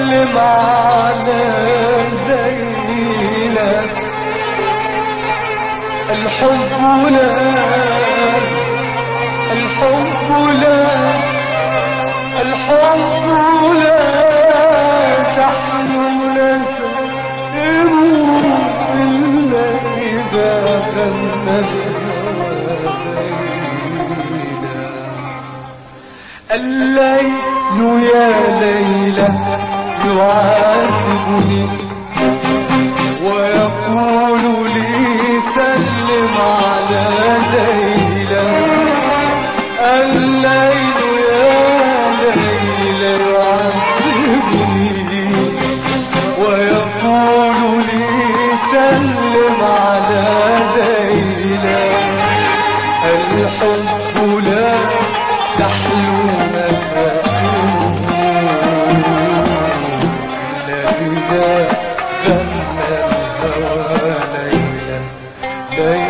سلم على ليلى الحب لا الحب لا الحب لا تحلو نسائم إلا إذا غنى الليل يا ليلى يعاتبني ويقول لي سلم على ليلى الليل يا ليلى يعاتبني ويقول لي سلم على ليلى الحب لا تحلو مساكنه إلا إذا غنى الهوى ليلا ليلا